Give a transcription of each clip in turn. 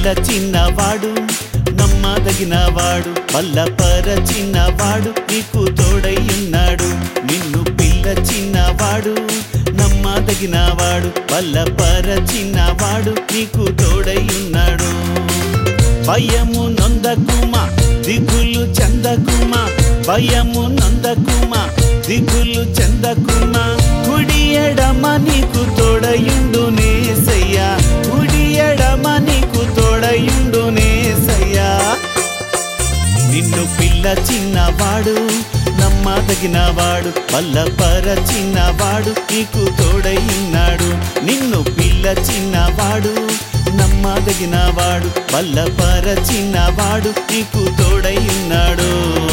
పిల్ల చిన్నవాడు నమ్మదగినవాడు బల్లపరచినవాడు నీకు తోడై ఉన్నాడు నిన్ను పిల్ల చిన్నవాడు నమ్మదగినవాడు బల్లపరచినవాడు నీకు తోడై ఉన్నాడు భయము నొందకుమా దిగులు చందకుమా భయము నొందకుమా దిగులు చందకుమా కుడి ఎడమ నీకు తోడయుండు నేసయ్యా కుడి ఎడమ నీకు తోడయుండు నేసయ్యా నిన్ను పిల్ల చిన్నవాడు నమ్మదగినవాడు బల్లపరచినవాడు నీకు తోడై ఉన్నాడు నిన్ను పిల్ల చిన్నవాడు నమ్మదగినవాడు బల్లపరచినవాడు నీకు తోడై ఉన్నాడు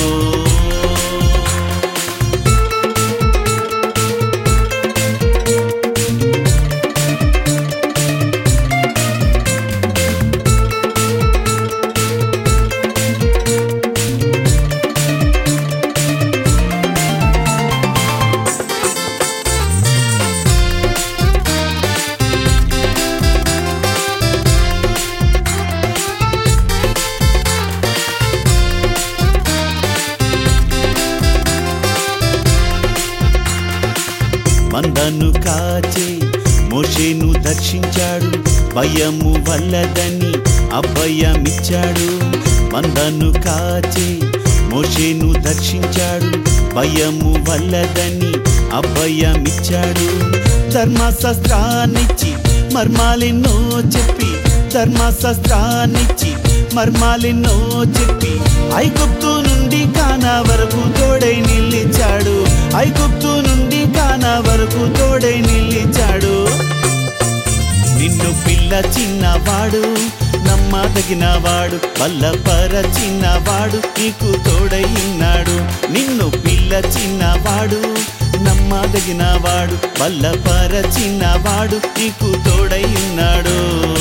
మందను కాచే మోషేను దర్శించాడు భయము వల్లదని అభయమిచ్చాడు మందను కాచే మోషేను దర్శించాడు భయము వల్లదని అభయమిచ్చాడు ధర్మశాస్త్రాన్నిచ్చి మర్మాలెన్నో చెప్పి ధర్మశాస్త్రాన్నిచ్చి మర్మాలెన్నో చెప్పి ఐగుప్తు నుండి కానా వరకు తోడై నిలిచాడు ఐగుప్తు నుండి కానా వరకు తోడై నిలిచాడు నిన్ను పిల్ల చిన్నవాడు నమ్మదగినవాడు బల్లపరచినవాడు నీకు తోడై ఉన్నాడు నిన్ను పిల్ల చిన్నవాడు నమ్మదగినవాడు బల్లపరచినవాడు నీకు తోడై ఉన్నాడు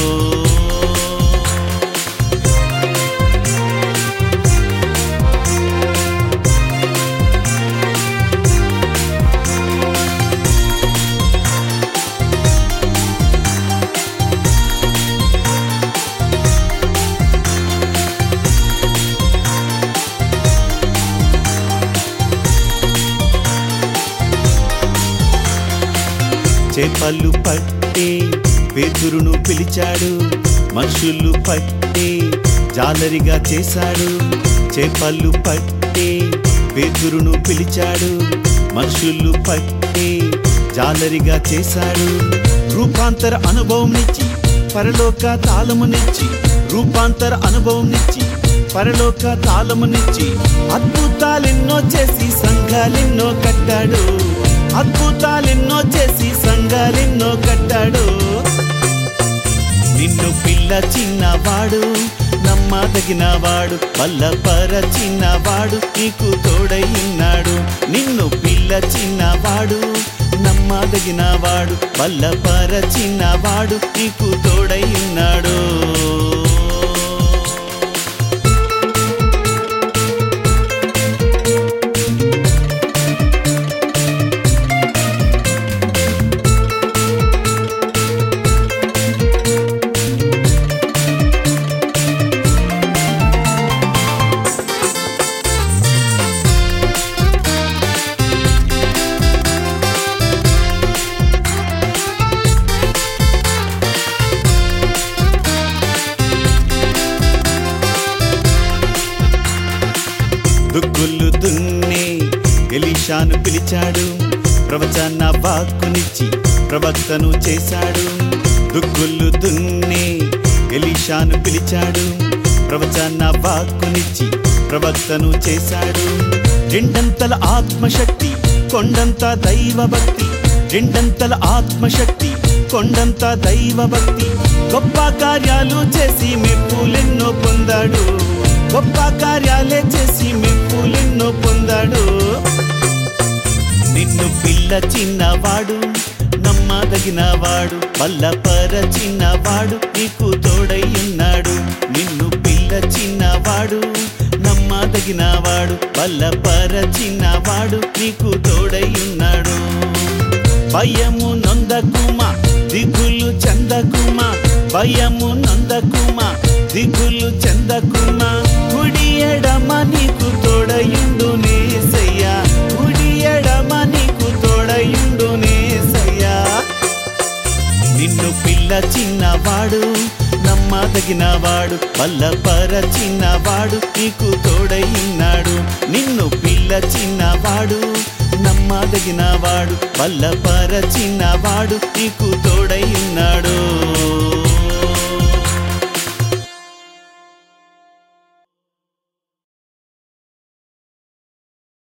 చేపలు పట్టే పేతురును పిలిచాడు మనుషులు పట్టే జాలరిగా చేశాడు చేపలు పట్టే పేతురును పిలిచాడు మనుషులు పట్టే జాలరిగా చేశాడు రూపాంతర అనుభవం నిచ్చి పరలోక తాళమునిచ్చి రూపాంతర అనుభవం నిచ్చి పరలోక తాళమునిచ్చి అద్భుతాలెన్నో చేసి సంఘాలెన్నో కట్టాడు అద్భుతాలెన్నో చేసి సంఘాలెన్నో కట్టాడు నిన్ను పిల్ల చిన్నవాడు నమ్మదగినవాడు బల్లపరచినవాడు నీకు తోడై ఉన్నాడు నిన్ను పిల్ల చిన్నవాడు నమ్మదగినవాడు బల్లపరచినవాడు నీకు తోడై ఉన్నాడు దుగ్గులు దున్నే ఎలీషాను పిలిచాడు ప్రవచన వాక్కునిచ్చి ప్రవక్తను చేశాడు దుగ్గులు దున్నే ఎలీషాను పిలిచాడు ప్రవచన వాక్కునిచ్చి ప్రవక్తను చేశాడు రెండంతల ఆత్మశక్తి కొండంత దైవ భక్తి రెండంతల ఆత్మశక్తి కొండంత దైవ భక్తి గొప్ప కార్యాలు చేసి మెప్పులెన్నో పొందాడు గొప్ప కార్యాలే చేసి మెప్పులెన్నో పొందాడు నిన్ను పిల్ల చిన్నవాడు నమ్మదగినవాడు బల్లపరచినవాడు నీకు తోడై ఉన్నాడు నిన్ను పిల్ల చిన్నవాడు నమ్మదగినవాడు బల్లపరచినవాడు నీకు తోడై ఉన్నాడు భయము నొందకుమా దిగులు చందకుమా భయము నొందకుమా దిగులు చెందకున్నా కుడి ఎడమ నీకు తోడయుండు నేసయ్యా కుడి ఎడమ నీకు తోడయుండు నేసయ్యా నిన్ను పిల్ల చిన్నవాడు నమ్మదగినవాడు బల్లపరచినవాడు నీకు తోడైనాడు నిన్ను పిల్ల చిన్నవాడు నమ్మదగినవాడు బల్లపరచినవాడు నీకు తోడైనాడు